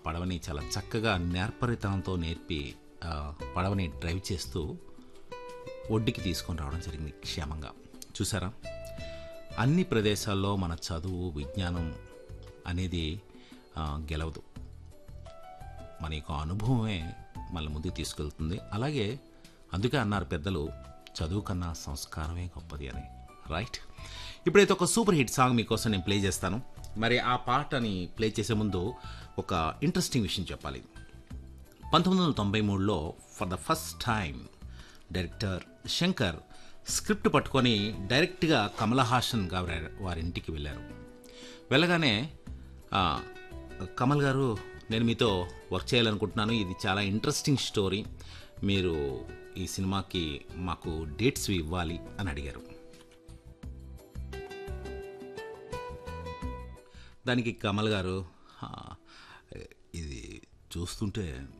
పడవని చాలా చక్కగా నేర్పరితనంతో నేర్పి ఆ, పడవని డ్రైవ్ చేస్తూ ఒడ్డుకి తీసుకొని రావడం జరిగింది క్షేమంగా చూసారా అన్ని ప్రదేశాల్లో మన చదువు విజ్ఞానం అనేది ఆ, గెలవదు మన యొక్క అనుభవమే మన ముందుకు తీసుకెళ్తుంది అలాగే అందుకే అన్నారు పెద్దలు చదువు కన్నా సంస్కారమే గొప్పది అని రైట్ ఇప్పుడైతే ఒక సూపర్ హిట్ సాంగ్ మీకోసం నేను ప్లే చేస్తాను మరి ఆ పాటని ప్లే చేసే ముందు ఒక ఇంట్రెస్టింగ్ విషయం చెప్పాలి పంతొమ్మిది వందల తొంభై మూడులో for the first time director Shankar script పట్టుకొని డైరెక్ట్గా కమల్ హాసన్ గారి వారి ఇంటికి వెళ్ళారు వెళ్ళగానే ఆ, కమల్ గారు నేను మీతో వర్క్ చేయాలనుకుంటున్నాను ఇది చాలా ఇంట్రెస్టింగ్ స్టోరీ మీరు ఈ సినిమాకి మాకు డేట్స్ ఇవ్వాలి అని అడిగారు దానికి కమల్ గారు "ఆ, ఇది చూస్తుంటే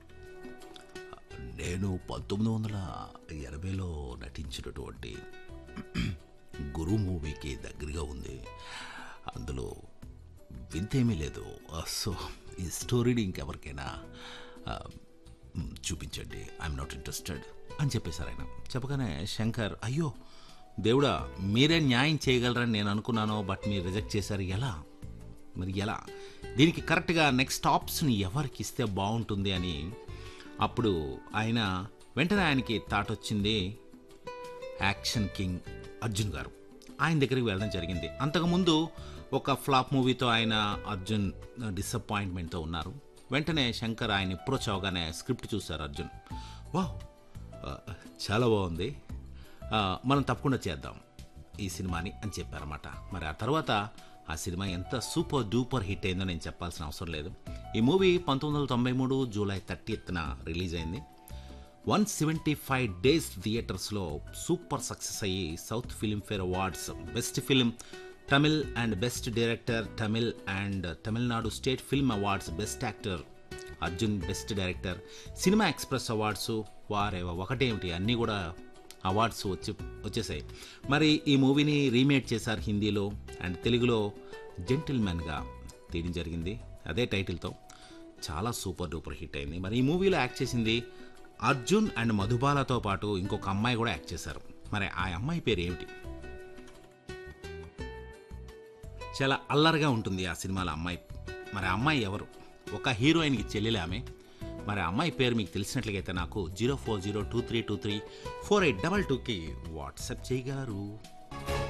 నేను పంతొమ్మిది వందల ఎనభైలో నటించినటువంటి గురు మూవీకి దగ్గరగా ఉంది అందులో వింతేమీ లేదు ఆ, సో ఈ స్టోరీని ఇంకెవరికైనా ఆ, మ్, చూపించండి ఐఎమ్ నాట్ ఇంట్రెస్టెడ్ అని చెప్పేశారు ఆయన చెప్పగానే శంకర్ అయ్యో దేవుడా మీరే న్యాయం చేయగలరని నేను అనుకున్నాను బట్ మీరు రిజెక్ట్ చేశారు ఎలా మరి ఎలా దీనికి కరెక్ట్గా నెక్స్ట్ ఆప్షన్ ఎవరికి ఇస్తే బాగుంటుంది అని అప్పుడు ఆయన వెంటనే ఆయనకి థాట్ వచ్చింది యాక్షన్ కింగ్ అర్జున్ గారు ఆయన దగ్గరికి వెళ్ళడం జరిగింది అంతకుముందు ఒక ఫ్లాప్ మూవీతో ఆయన అర్జున్ డిసప్పాయింట్మెంట్తో ఉన్నారు వెంటనే శంకర్ ఆయన అప్రోచ్ అవగానే స్క్రిప్ట్ చూశారు అర్జున్ వావ్ ఆ, చాలా బాగుంది ఆ, మనం తప్పకుండా చేద్దాం ఈ సినిమాని అని చెప్పారన్నమాట మరి ఆ తర్వాత ఆ సినిమా ఎంత సూపర్ డూపర్ హిట్ అయిందో నేను చెప్పాల్సిన అవసరం లేదు ఈ మూవీ పంతొమ్మిది వందల తొంభై మూడు జూలై థర్టీత్న రిలీజ్ అయింది వన్ సెవెంటీ ఫైవ్ డేస్ థియేటర్స్లో సూపర్ సక్సెస్ అయ్యి South Filmfare awards best film Tamil and best director Tamil and Tamil Nadu state film awards best actor Arjun best director cinema express awards వారేవో ఒకటేమిటి అన్నీ కూడా అవార్డ్స్ వచ్చి వచ్చేసాయి మరి ఈ మూవీని రీమేక్ చేశారు హిందీలో అండ్ తెలుగులో జెంటిల్మెన్గా తీయడం జరిగింది అదే టైటిల్తో చాలా సూపర్ డూపర్ హిట్ అయింది మరి ఈ మూవీలో యాక్ట్ చేసింది అర్జున్ అండ్ మధుబాలతో పాటు ఇంకొక అమ్మాయి కూడా యాక్ట్ చేశారు మరి ఆ అమ్మాయి పేరు ఏమిటి చాలా అల్లరిగా ఉంటుంది ఆ సినిమాలో అమ్మాయి మరి ఆ అమ్మాయి ఎవరు ఒక హీరోయిన్కి చెల్లెలే ఆమె మరి ఆ అమ్మాయి పేరు మీకు తెలిసినట్లయితే నాకు zero four zero two three two three four eight double టూకి వాట్సాప్ చేయగలరు